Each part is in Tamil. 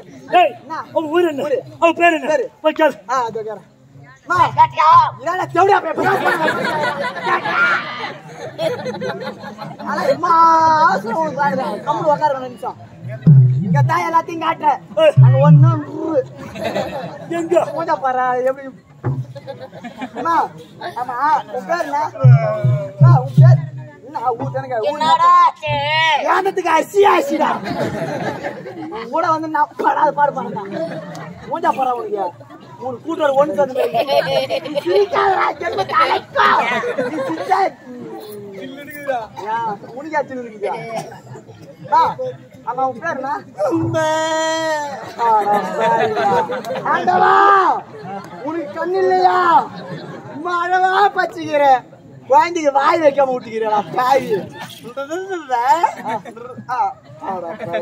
டேய் அவன் ஊர் என்ன அவன் பேர் என்ன பேரு. போய் கேளு ஆ அதோ கேக்குறேன் அம்மா இதால தேவடியா போய் போய் ஆனா அம்மா அவசரம் உங்களுக்கு பாருங்க கம்முனு உட்காரு ஒரு நிமிஷம் இங்க தான் எல்லாத்தையும் காட்டுறேன் அங்க ஒண்ணு எங்க பூஜை பாரு எப்படி அம்மா ஆமா உன் பேர் என்ன அம்மா, உன் பேர் என்ன ஊத்தனுங்க என்னடா ஆச்சு? ஏனத்துக்கு அசி அசிடா உன் கூட வந்து நான் படாத பாடு பாடுறா மூஞ்சா போறா உனக்கு உனக்கு கூட்டுற ஒன்று வந்து சிரிக்காதடா ஜென்ம தலைக்கா நீ சிரிச்சா ஏன், உனக்கு அச்சு இருக்குதா ஆ, ஆமா உன் பேர் என்ன ஆடா, பாவியா. ஆண்டவா உனக்கு கண்ணு இல்லையா மழவா பச்சிக்கிற குழந்தைக்கு வாய் வைக்காம விட்டுக்கிறா பாவி ஆ, ஆடா, பாவி.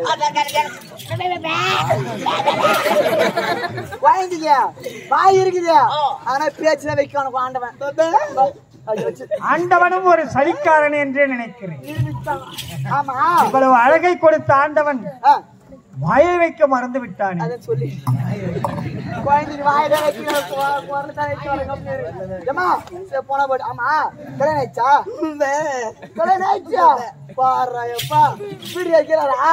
குழந்தைங்க வாய் இருக்குது ஆனா பேச்சு தான் வைக்கணும் ஆண்டவன் அது வச்சு ஆண்டவனும் ஒரு சலிக்காரன் என்றே நினைக்கிறேன் நிரூபித்தான். ஆமா இவ்வளவு அழகை கொடுத்த ஆண்டவன் ஆ, வாயை வைக்க மறந்து விட்டானே அதை சொல்லி குழந்தைக்கு வாயில வைக்கணும் கு- குரல்ல தான் வைக்கணும் கம்முனு இரு. ஏம்மா, சரி, போனா போட்டு ஆமா கல்யாணம் ஆயிடுச்சா கல்யாணம் ஆயிடுச்சா பாரு எப்பா வீடியோ வைக்கிறாரா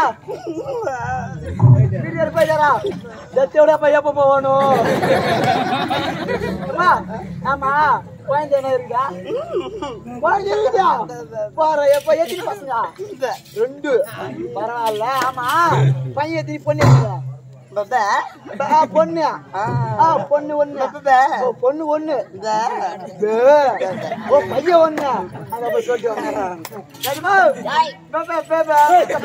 வீடியோ போயிட்டாரா ஜத்தியோட போய் எப்ப போகணும் அம்மா, ஆமா குழந்தை என்ன இருக்கா குழந்தை இருக்குதா பாரு எப்ப எத்தனை பசங்க ரெண்டு பரவாயில்ல ஆமா பையன் எத்தனை பொண்ணு இருக்குதா ஆ, பொண்ணு ஆ, பொண்ணு ஒண்ணு ஓ, பொண்ணு ஒண்ணு பே. ஓ பையன் ஒண்ணு அங்க போய் சொல்லிட்டு வாங்க. சரிம்மா? பே, பே, பே, பே.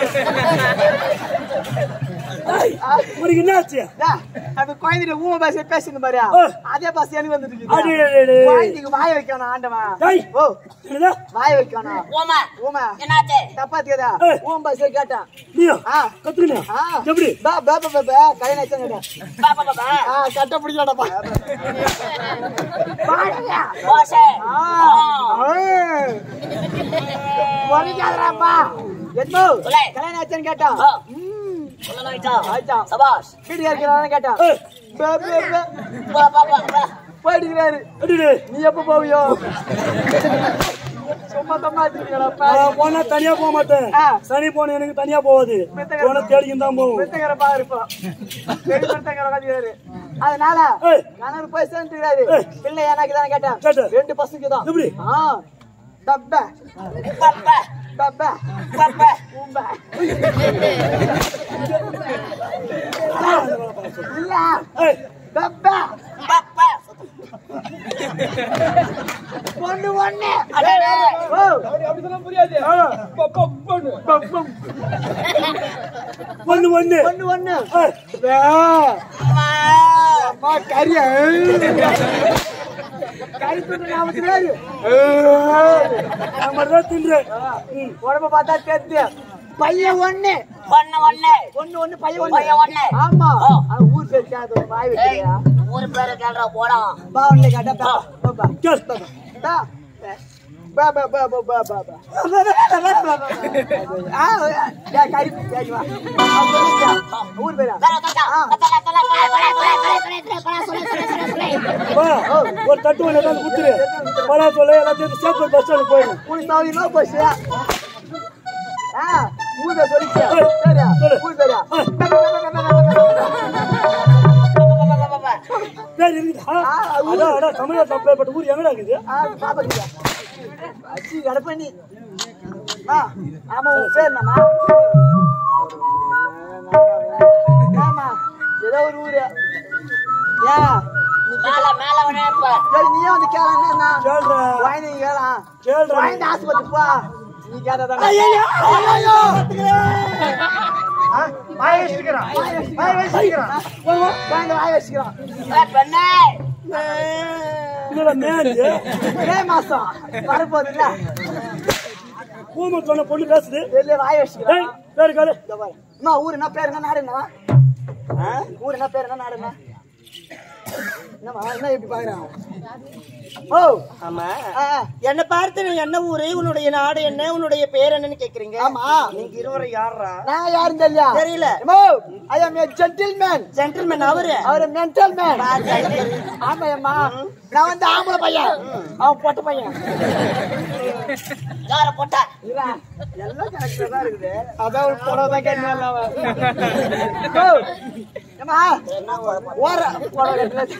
ஆ, உனக்கு என்ன ஆச்சு டா, அந்த குழந்தைகிட்ட ஊமை பாச பேசுங்க பாரு ஓ. அதே பாச எனக்கு வந்துட்டு அடே, இருக்குது. அடே, அடே. குழந்தைக்கு வாய வைக்கணும் ஆண்டவன் டேய். ஓ என்னடா வாய வைக்கணும் ஓமா ஊமை என்னாச்சு தப்பா தெரியாதா ஏய். ஊமை பாச கேட்டான் நீயா ஆ. கத்துக்கினியா ஆ. எப்படி பா பா பா பா, பா கல்யாணம் ஆயிடுச்சான்னு கேட்டான். பாப்பா பாப்பா ஆ கட்ட பிடிக்கலாடப்பா ஓசே குறைக்காதடாப்பா எத்தோ சொல்லு. கல்யாணம் ஆச்சான்னு கேட்டான் ஆ. ம், சொல்ல ஆயிட்டா ஆயிடுச்சா. சபாஷ் வீட்டுக்கு இருக்கிறான்னு கேட்டான் ஏய், பே, பே, பே. பா பாப்பா பா போயிட்டுக்கிறாரு அடடே. நீ எப்ப போவியோ சும்மா தம்மா வச்சிருக்கீங்களாப்பா நான் போனா தனியா போக மாட்டேன் ஆ. சனி போன எனக்கு தனியா போகாது போன தேடிக்கும் தான் போகும் பெத்தங்கர பாரு இப்போ பெரிய பெத்தங்கர உட்காந்துக்கிறாரு அதனால ஏய். கணவர் போய் சேர்ந்துக்கிறாரு ஏய். பிள்ளை எனக்கு தான் கேட்டேன் கேட்டேன். ரெண்டு பசங்க தான் எப்படி? ஆ டப்ப பாப்பா டப்ப பாப்பா ஊம்ப இல்ல ஏய், டப்ப பாப்பா பொண்ணு ஒண்ணு அடடே ஓ ஒண்ணு ஒண்ணு பொண்ணு ஒண்ணு ஏய், பே. அம்மா கறியா கறி துண்டு நாம தெரியாது நான் மட்டும்தான் தின்றேன் ம். உடம்ப பார்த்தா தெரியுது பையன் ஒண்ணு பொண்ணு ஒண்ணு ஒண்ணு ஒண்ணு பையன் பையன் ஒண்ணு ஒண்ணு. ஆமா ஆ. அவன் ஊர் பேர் கேட்டு வாய் ஏய் வைக்கிறியா ஊரு பேரை கேள்றா போடா பாவன்ல கேட்டா பா பா பா கேள். பா பா பா பா பா பா பா பா ஆ யா கறி கேஜி வா ஊர் பேரா தல தல ஆ. தல தல தல தல தல தல தல தல சொல்லு சொல்லு சொல்லு சொல்லு வா, ஒரு தட்டு ஒண்ணு ஏதாவது குத்துரு பலா சொல்ல எல்லாத்தையும் சேர்த்து பஸ் ஸ்டாண்ட் போயிடும் உனக்கு சௌகரியமா போச்சு ஆ ஊர் பேர் சொல்லிச்சியா ஏய், சரியா சொல்லு. ஊர் பேரா பாப்பா பேர் இருக்குதா ஆ, ஊரு. அதான் அதான் தமிழ்நாடு தப்பேற்பட்ட ஊர் எங்கடா இருக்குது ஆ பாப்பா கிட்ட அச்சி கடப்பண்ணி ஆ ஆமா உன் பேர் என்னம்மா ஆமா ஏதோ ஒரு ஊரு ஏன் நீ மேல மேல விழுப்ப சரி நீயே வந்து கேள என்ன கேள்றா வாங்கி கேளாம் கேள்றா வாங்கி ஆஸ்பத்திரி போ நீ கேட்டதான் ஆ, வாயை வச்சுக்கிறான் வாயை வச்சுக்கிறான் வாங்கி வாய் வச்சுக்கிறான் ஏய் பெண்ணே என்னடா மேஞ்சு மே மாசம் வரப்போகுது இல்ல பூமை சொன்ன பொண்ணு பேசுது வெளியே வாய் ஏய் வச்சுக்கிறான் பேரு காலு இதோ பாரு. அம்மா ஊர் என்ன பேர் என்ன நாடு என்ன ஊர் என்ன பேர் என்ன நாடு என்ன என்னம்மா என்ன இப்படி பாக்குறான் ஓ ஆமா ஆ, ஆ. என்ன பார்த்து நீ என்ன ஊரு உன்னுடைய நாடு என்ன உன்னுடைய பேர் என்னன்னு கேக்குறீங்க ஆமா. நீங்க இருவரும் யாரா நான் யாரும் தெரியல தெரியல. ஐ அம் ஏ ஜென்டில்மேன் ஜென்டில்மேன் அவரு அவரு மென்டல் மேன் ஆமா அம்மா நான் வந்து ஆம்பளை பையன் அவன் பொட்ட பையன் யார போட்டா இல்ல, எல்லாம் கரெக்டா தான் இருக்குது அதான் ஒரு புடவை தான் கேட்டு ஏமா ஓர புடவை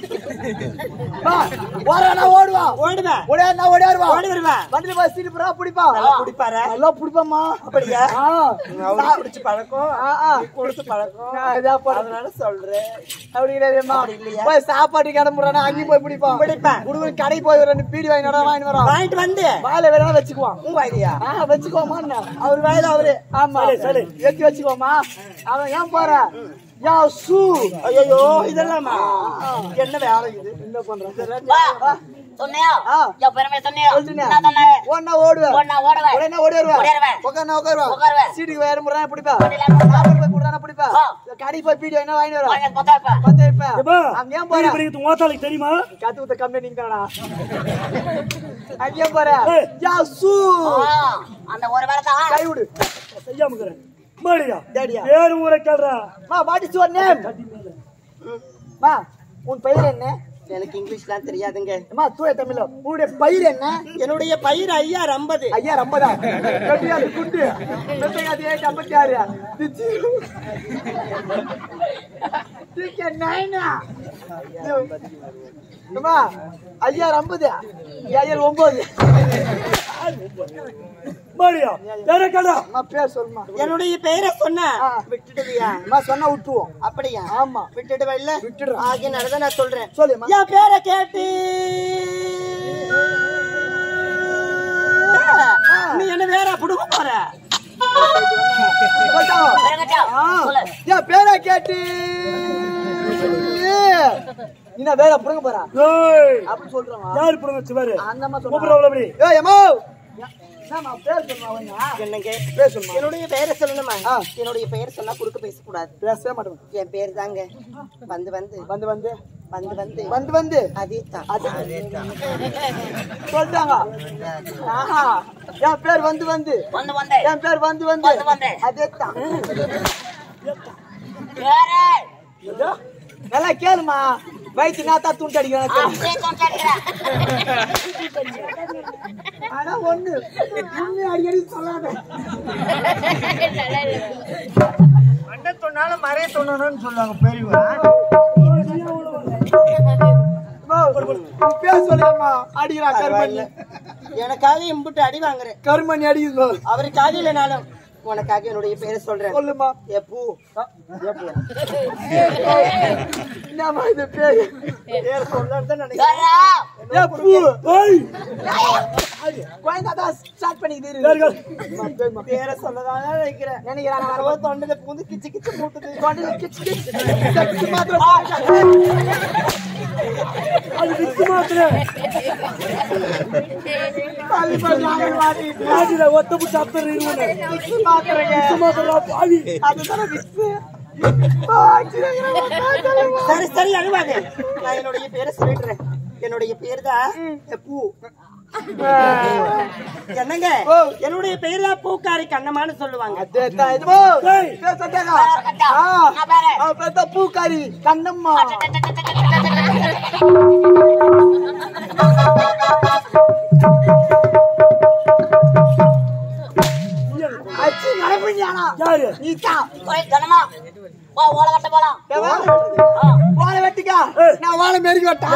ஓரா ஓடுவா ஓடுவேன் ஓடியா நான் ஓடியாருவா ஓடி வருவேன் வண்டியில போய் சீட்டு புறா பிடிப்பா நல்லா குடிப்பாரா நல்லா பிடிப்பாம்மா அப்படியா ஆ. அவரு குடிச்சு பழக்கம் ஆ, ஆ. நீ குடிச்சு பழக்கம் நான் இதா போடுறேன். அதனால சொல்றேன் அப்படி கிடையாதும்மா. போய் சாப்பாடு கிளம்புறானா அங்கேயும் போய் பிடிப்பான் பிடிப்பேன். குடும்பம் கடைக்கு போய் ஒரு ரெண்டு பீடி வாங்கி வர வாங்கி வரோம் வாங்கிட்டு வந்து வாயில வேணா வச்சுக்குவான் உங்க ஐடியா ஆ வச்சுக்கோமா அவர் வாயில அவரு ஆமா ஏத்தி வச்சுக்கோமா அவன் ஏன் போற யா சூ ஐயோ இதெல்லாமா என்ன வேலை இது என்ன பண்ற வா சொன்னியா ஆ. என் பெருமை சொன்னியா சொல்லிட்டேனே. என்ன சொன்னாங்க ஒன்னா ஓடுவேன் ஒன்னா ஓடுவேன் உடனே ஓடி வருவேன் ஓடிடுவேன். உட்காந்து உட்காருவேன் உட்காருவேன். சீட்டுக்கு வேற முறை பிடிப்பா வண்டியில இருந்து சாப்பாடு போய் கொடுறானா பிடிப்பா ஆ. கடைக்கு போய் பீடி வாங்கினா வாங்கி வரும் வாங்க பார்த்தா இப்ப பத்து இருப்பேன் எப்பா அங்க ஏன் போற பீடி ஓத்தாளுக்கு தெரியுமா கத்து குத்த கம்பெனி நீங்க தானடா அங்க ஏன் போற ஏய். யா சூ ஆ, அந்த ஒரு வேலை தான் கை விடு செய்யாம இருக்கிறேன் மாடியா டேடியா. பேரு ஊரை கேள்றா மா வாட் இஸ் யுவர் நேம் மா உன் பெயர் என்ன எனக்கு இங்கிலீஷ்லாம் தெரியாதுங்க அம்மா தூய தமிழ்ல உன்னுடைய பயிர் என்ன என்னுடைய பயிர் ஐயா ஐம்பது ஐயா ரம்பதா கட்டியாது குண்டு கட்டியாது ஏழு ஐம்பத்தி ஆறு திச்சு திக்க நைனா அம்மா ஐயா ஐம்பது ஐயா ஒன்பது மாடியா பேரை கேளா அம்மா பேர் சொல்லுமா என்னுடைய பெயரை சொன்ன ஆ. விட்டுடுவியா அம்மா சொன்னா விட்டுருவோம் அப்படியா ஆமா விட்டுடுவா இல்ல விட்டுடுறேன். ஆகிய நடந்த நான் சொல்றேன் சொல்லுமா என் பேரை கேட்டு நீ என்ன வேற புடுங்க போற சொல்லிட்டாங்க பெருங்கச்சா சொல்லு என் பேரை கேட்டு நீ நான் வேற புடுங்க போறா ஏய் அப்படி சொல்றாங்க யாரு புடுங்க சிவாரு அந்த அம்மா கூப்பிடுற சொல்றாங்க அப்படி ஏய் அம்மா என்னம்மா பேர் சொல்லுமா அவன் என்னங்க பேர் சொல்லுமா என்னுடைய பெயரை சொல்லணுமா ஆ. என்னுடைய பெயர் சொன்னா குறுக்க பேசக்கூடாது பேசவே மாட்டேன் என் பேர் தாங்க வந்து வந்து வந்து வந்து வந்து வந்து வந்து வந்து அதே தான் அது சொல்லிட்டாங்க ஆஹா என் பேர் வந்து வந்து வந்து வந்து என் பேர் வந்து வந்து வந்து வந்து. அதே தான் பேரு நல்லா கேளுமா வயிற்று நாத்தா துண்டு அடிக்கிறான் அப்படியே கொண்டாடுகிறேன் ஆனா ஒண்ணு உண்மை அடிக்கடி சொல்லாத மண்டை தொண்ணாலும் மறைய தொண்ணணும்னு சொல்லுவாங்க பெரியவா அம்மா, உன் பேர் சொல்லுமா அடிக்கிறா கருமணி எனக்காக இம்புட்டு அடி வாங்குறேன் கருமணி அடிக்குது அவருக்காக இல்லைனாலும் உனக்காக என்னுடைய பேரை சொல்றேன் சொல்லுமா ஏ பூ என்னம்மா இது பேரு பேர் சொல்லதான் நினைக்கிறேன் யாரா ஏ பூ ஏய் குழந்தை தான் ஸ்டார்ட் பண்ணிக்கிது யாரு கேளு? அம்மா, பேருமா. பேரை சொல்லதான் நினைக்கிறேன் நினைக்கிறேன் நான் வரவோ தொண்டை பூந்து கிச்சு கிச்சு மூட்டுது கொண்டு கிச்சு கிச்சு கிச்சு மாத்திரம் அது வித்து மாத்திர பாதி பாதி ஆகல் மாட்டிட்டு ஆதில ஒத்த புட்டு அப்பர் இருவன கிச்சு மாத்திரங்க வித்து மாத்திர பாவி அதுதானே வித்து சரி சரி அழுவாதே நான் என்னுடைய பேரை சொல்லிடுறேன் என்னுடைய பேர் தான் பூ என்னங்க ஓ. என்னுடைய பேர் தான் பூக்காரி கண்ணம்மான்னு சொல்லுவாங்க அதேதான் இதுவோ ஏய். பேர் சொன்னாங்க கட்டா ஆ நான் பேரு அவ பேர் தான் பூக்காரி கண்ணம்மா அச்சி நடப்பிஞ்சானா யாரு நீ தான் போய் கனமா வா ஓலை கட்ட போலாம் வாழை வெட்டிக்கா நான் வாழை மெருகி வெட்டா